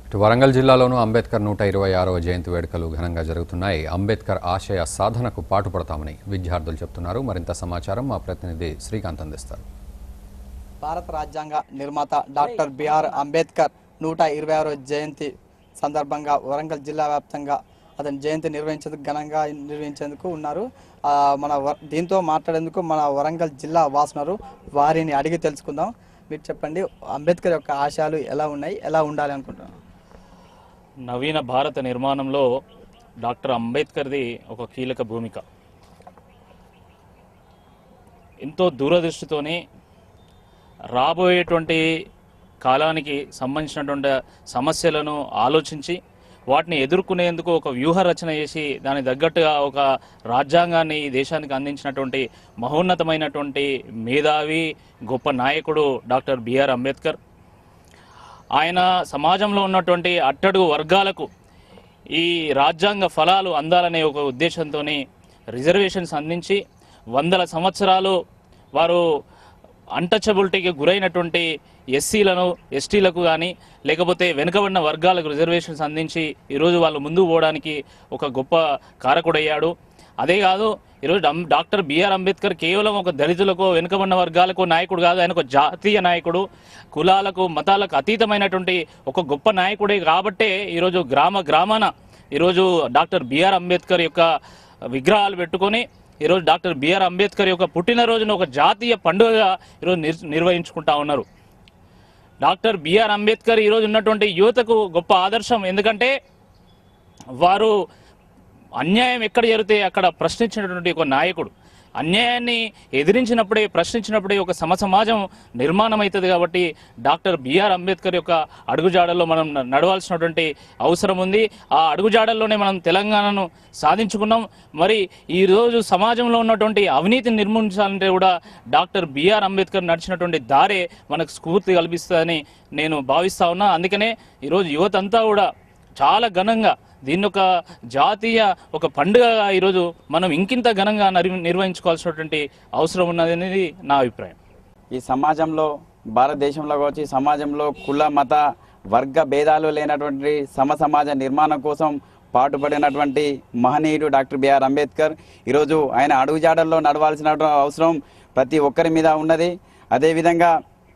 ఇటు వరంగల్ జిల్లాలోనూ అంబేద్కర్ నూట ఇరవై ఆరవ జయంతి వేడుకలు ఘనంగా జరుగుతున్నాయి అంబేద్కర్ ఆశయ సాధనకు పాటుపడతామని విద్యార్థులు చెప్తున్నారు మరింత సమాచారం మా ప్రతినిధి శ్రీకాంత్ అందిస్తారు భారత రాజ్యాంగ నిర్మాత డాక్టర్ బిఆర్ అంబేద్కర్ నూట ఇరవై ఆరో జయంతి సందర్భంగా వరంగల్ జిల్లా వ్యాప్తంగా అతని జయంతి నిర్వహించేందుకు ఘనంగా నిర్వహించేందుకు ఉన్నారు ఆ, మన వ- దీంతో మాట్లాడేందుకు మన వరంగల్ జిల్లా వాసున్నారు వారిని అడిగి తెలుసుకుందాం మీరు చెప్పండి అంబేద్కర్ యొక్క ఆశయాలు ఎలా ఉన్నాయి ఎలా ఉండాలి అనుకుంటున్నారు నవీన భారత నిర్మాణంలో డాక్టర్ అంబేద్కర్ది ఒక కీలక భూమిక ఎంతో దూరదృష్టితోని రాబోయేటువంటి కాలానికి సంబంధించినటువంటి సమస్యలను ఆలోచించి వాటిని ఎదుర్కొనేందుకు ఒక వ్యూహ రచన చేసి దానికి తగ్గట్టుగా ఒక రాజ్యాంగాన్ని ఈ దేశానికి అందించినటువంటి మహోన్నతమైనటువంటి మేధావి గొప్ప నాయకుడు డాక్టర్ బిఆర్ అంబేద్కర్ ఆయన సమాజంలో ఉన్నటువంటి అట్టడుగు వర్గాలకు ఈ రాజ్యాంగ ఫలాలు అందాలనే ఒక ఉద్దేశంతో రిజర్వేషన్స్ అందించి వందల సంవత్సరాలు వారు అన్టచబిలిటీకి గురైనటువంటి ఎస్సీలను ఎస్టీలకు కానీ లేకపోతే వెనుకబడిన వర్గాలకు రిజర్వేషన్స్ అందించి ఈరోజు వాళ్ళు ముందుకు పోవడానికి ఒక గొప్ప కారకుడయ్యాడు అదే కాదు ఈరోజు డం- డాక్టర్ బిఆర్ అంబేద్కర్ కేవలం ఒక దళితులకు వెనుకబడిన వర్గాలకు నాయకుడు కాదు ఆయన ఒక జాతీయ నాయకుడు కులాలకు మతాలకు అతీతమైనటువంటి ఒక గొప్ప నాయకుడే కాబట్టే ఈరోజు గ్రామ గ్రామాన ఈరోజు డాక్టర్ బిఆర్ అంబేద్కర్ యొక్క విగ్రహాలు పెట్టుకొని ఈరోజు డాక్టర్ బిఆర్ అంబేద్కర్ యొక్క పుట్టినరోజును ఒక జాతీయ పండుగగా ఈరోజు నిర్ నిర్వహించుకుంటా ఉన్నారు డాక్టర్ బిఆర్ అంబేద్కర్ ఈరోజు ఉన్నటువంటి యువతకు గొప్ప ఆదర్శం ఎందుకంటే వారు అన్యాయం ఎక్కడ జరిగితే అక్కడ ప్రశ్నించినటువంటి ఒక నాయకుడు అన్యాయాన్ని ఎదిరించినప్పుడే ప్రశ్నించినప్పుడే ఒక సమ సమాజం నిర్మాణం అవుతుంది కాబట్టి డాక్టర్ బిఆర్ అంబేద్కర్ యొక్క అడుగుజాడల్లో మనం న- నడవాల్సినటువంటి అవసరం ఉంది ఆ అడుగుజాడల్లోనే మనం తెలంగాణను సాధించుకున్నాం మరి ఈ రోజు సమాజంలో ఉన్నటువంటి అవినీతిని నిర్మూలించాలంటే కూడా డాక్టర్ బిఆర్ అంబేద్కర్ నడిచినటువంటి దారే మనకు స్ఫూర్తి కల్పిస్తుందని నేను భావిస్తా ఉన్నా అందుకనే ఈరోజు యువత అంతా కూడా చాలా ఘనంగా దీన్ని ఒక జాతీయ ఒక పండుగగా ఈరోజు మనం ఇంకింత ఘనంగా నరి- నిర్వహించుకోవాల్సినటువంటి అవసరం ఉన్నది అనేది నా అభిప్రాయం ఈ సమాజంలో భారతదేశంలో కావచ్చు ఈ సమాజంలో కుల మత వర్గ భేదాలు లేనటువంటి సమ సమాజ నిర్మాణం కోసం పాటుపడినటువంటి మహనీయుడు డాక్టర్ బిఆర్ అంబేద్కర్ ఈరోజు ఆయన అడుగుజాడల్లో నడవాల్సిన అవసరం ప్రతి ఒక్కరి మీద ఉన్నది అదేవిధంగా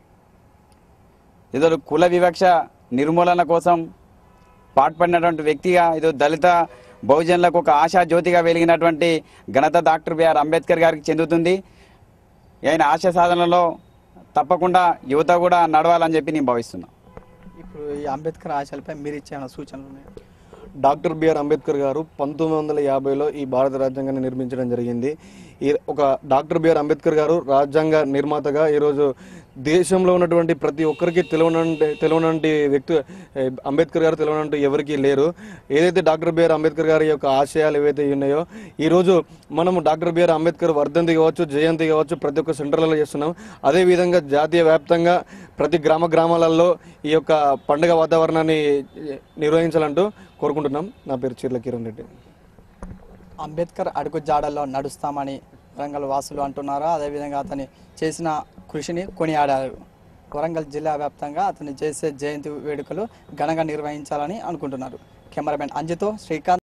ఏదో కుల వివక్ష నిర్మూలన కోసం పాటుపడినటువంటి వ్యక్తిగా ఏదో దళిత బహుజనులకు ఒక ఆశా జ్యోతిగా వెలిగినటువంటి ఘనత డాక్టర్ బిఆర్ అంబేద్కర్ గారికి చెందుతుంది ఆయన ఆశయ సాధనలో తప్పకుండా యువత కూడా నడవాలని చెప్పి నేను భావిస్తున్నాను ఇప్పుడు ఈ అంబేద్కర్ ఆశయాలపై మీరు ఇచ్చే ఏమైనా సూచనలు ఉన్నాయి డాక్టర్ బిఆర్ అంబేద్కర్ గారు పంతొమ్మిది వందల యాభైలో ఈ భారత రాజ్యాంగాన్ని నిర్మించడం జరిగింది ఈ ఒక డాక్టర్ బిఆర్ అంబేద్కర్ గారు రాజ్యాంగ నిర్మాతగా ఈరోజు దేశంలో ఉన్నటువంటి ప్రతి ఒక్కరికి తెలియనంటే తెలియనంటి వ్యక్తి ఏ, అంబేద్కర్ గారు తెలియనంటూ ఎవరికీ లేరు ఏదైతే డాక్టర్ బిఆర్ అంబేద్కర్ గారి యొక్క ఆశయాలు ఏవైతే ఉన్నాయో ఈరోజు మనము డాక్టర్ బిఆర్ అంబేద్కర్ వర్ధంతి కావచ్చు జయంతి కావచ్చు ప్రతి ఒక్క సెంటర్లలో చేస్తున్నాం అదేవిధంగా జాతీయ వ్యాప్తంగా ప్రతి గ్రామ గ్రామాలలో ఈ యొక్క పండుగ వాతావరణాన్ని నిర్వహించాలంటూ కోరుకుంటున్నాం నా పేరు చీర్ల కిరణ్ రెడ్డి అంబేద్కర్ అడుగు జాడల్లో నడుస్తామని వరంగల్ వాసులు అంటున్నారు అదేవిధంగా అతని చేసిన కృషిని కొనియాడారు వరంగల్ జిల్లా వ్యాప్తంగా అతను చేసే జయంతి వేడుకలు ఘనంగా నిర్వహించాలని అనుకుంటున్నారు కెమెరామెన్ అంజితో శ్రీకాంత్